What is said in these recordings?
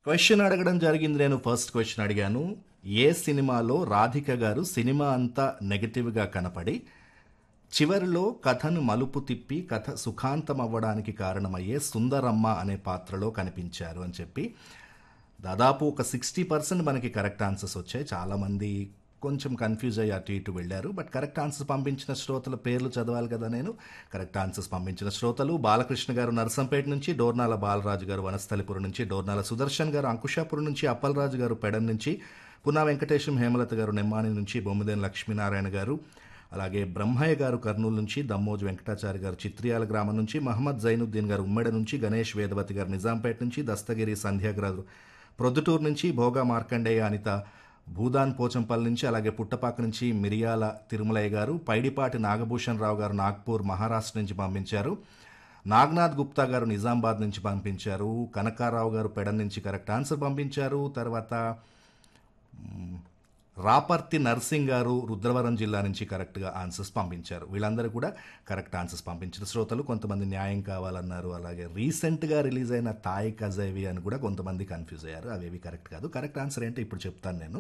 question అడగడం జరిగింది నేను ఫస్ట్ క్వశ్చన్ అడిగాను ఏ సినిమాలో రాధిక గారు సినిమా అంతా నెగటివ్గా కనపడి చివరిలో కథను మలుపు తిప్పి కథ సుఖాంతం అవ్వడానికి కారణమయ్యే సుందరమ్మ అనే పాత్రలో కనిపించారు అని చెప్పి దాదాపు ఒక సిక్స్టీ పర్సెంట్ మనకి కరెక్ట్ ఆన్సర్స్ వచ్చాయి చాలామంది కొంచెం కన్ఫ్యూజ్ అయ్యి అటు ఇటు వెళ్ళారు బట్ కరెక్ట్ ఆన్సర్స్ పంపించిన శ్రోతల పేర్లు చదవాలి కదా నేను కరెక్ట్ ఆన్సర్స్ పంపించిన శ్రోతలు బాలకృష్ణ గారు నరసంపేట నుంచి డోర్నాల బాలరాజు గారు వనస్థలిపురం నుంచి డోర్నాల సుదర్శన్ గారు అంకుశాపురం నుంచి అప్పలరాజు గారు పెడన్ నుంచి పునా వెంకటేశం హేమలత గారు నెమ్మాని నుంచి బొమ్మిదేని లక్ష్మీనారాయణ గారు అలాగే బ్రహ్మయ్య గారు కర్నూలు నుంచి దమ్మోజు వెంకటాచారి గారు చిత్రియాల గ్రామం నుంచి మహమ్మద్ జైనుద్దీన్ గారు ఉమ్మెడ నుంచి గణేష్ వేదవతి గారు నిజాంపేట నుంచి దస్తగిరి సంధ్య గారు ప్రొద్దుటూరు నుంచి భోగా మార్కండేయ అనిత భూదాన్ పోచంపల్లి నుంచి అలాగే పుట్టపాక నుంచి మిరియాల తిరుమలయ్య గారు పైడిపాటి నాగభూషణ్ రావు గారు నాగ్పూర్ మహారాష్ట్ర నుంచి పంపించారు నాగ్నాథ్ గుప్తా గారు నిజామాబాద్ నుంచి పంపించారు కనకారావు గారు పెడన్ నుంచి కరెక్ట్ ఆన్సర్ పంపించారు తర్వాత మ్, రాపర్తి నర్సింగ్ గారు రుద్రవరం జిల్లా నుంచి కరెక్ట్గా ఆన్సర్స్ పంపించారు వీళ్ళందరూ కూడా కరెక్ట్ ఆన్సర్స్ పంపించిన శ్రోతలు కొంతమంది న్యాయం కావాలన్నారు అలాగే రీసెంట్గా రిలీజ్ అయిన తాయి కజైవి అని కూడా కొంతమంది కన్ఫ్యూజ్ అయ్యారు అవేవి కరెక్ట్ కాదు కరెక్ట్ ఆన్సర్ ఏంటో ఇప్పుడు చెప్తాను నేను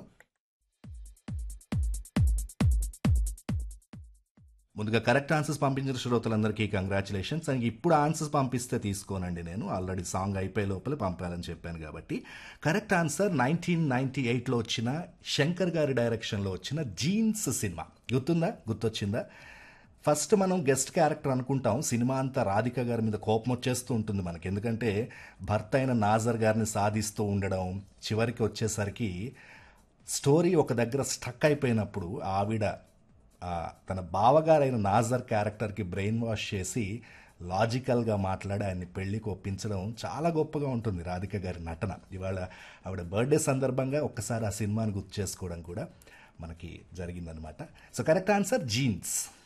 ముందుగా కరెక్ట్ ఆన్సర్స్ పంపించిన శ్రోతలందరికీ కంగ్రాచులేషన్స్ అండ్ ఇప్పుడు ఆన్సర్స్ పంపిస్తే తీసుకోనండి నేను ఆల్రెడీ సాంగ్ అయిపోయే లోపల పంపాలని చెప్పాను కాబట్టి కరెక్ట్ ఆన్సర్ నైన్టీన్ నైన్టీ ఎయిట్లో వచ్చిన శంకర్ గారి డైరెక్షన్లో వచ్చిన జీన్స్ సినిమా గుర్తుందా గుర్తొచ్చిందా ఫస్ట్ మనం గెస్ట్ క్యారెక్టర్ అనుకుంటాం సినిమా అంతా రాధిక గారి మీద కోపం వచ్చేస్తూ ఉంటుంది మనకి ఎందుకంటే భర్త అయిన నాజర్ గారిని సాధిస్తూ ఉండడం చివరికి వచ్చేసరికి స్టోరీ ఒక దగ్గర స్టక్ అయిపోయినప్పుడు ఆవిడ ఆ, తన బావగారైన నాజర్ క్యారెక్టర్కి బ్రెయిన్ వాష్ చేసి లాజికల్గా మాట్లాడి ఆయన్ని పెళ్లికి ఒప్పించడం చాలా గొప్పగా ఉంటుంది రాధిక గారి నటన ఇవాళ ఆవిడ బర్త్డే సందర్భంగా ఒక్కసారి ఆ సినిమాని గుర్తు చేసుకోవడం కూడా మనకి జరిగిందనమాట సో కరెక్ట్ ఆన్సర్ జీన్స్